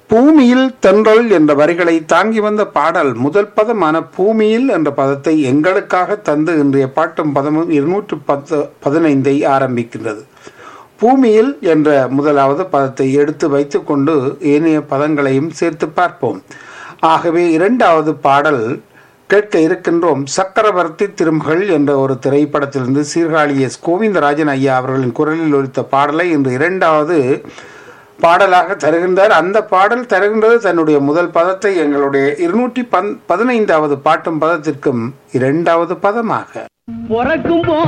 பூமியில் தென்றல் என்ற வரிகளை தாங்கி வந்த பாடல் முதல் பதமான பூமியில் என்ற பதத்தை எங்களுக்காக தந்து இன்றைய பாட்டும் பதமும் இருநூற்று பத்து பதினைந்தை ஆரம்பிக்கின்றது பூமியில் என்ற முதலாவது பதத்தை எடுத்து வைத்துக்கொண்டு ஏனைய பதங்களையும் சேர்த்து பார்ப்போம் ஆகவே இரண்டாவது பாடல் கேட்க இருக்கின்றோம் சக்கரவர்த்தி திருமகள் என்ற ஒரு திரைப்படத்திலிருந்து சீர்காழி எஸ் கோவிந்தராஜன் ஐயா அவர்களின் குரலில் ஒலித்த பாடலை இன்று இரண்டாவது பாடலாக தருகின்றார் அந்த பாடல் தருகின்றது தன்னுடைய முதல் பதத்தை எங்களுடைய இருநூற்றி பன் பதினைந்தாவது பாட்டும் பதத்திற்கும் இரண்டாவது பதமாக பிறக்கும்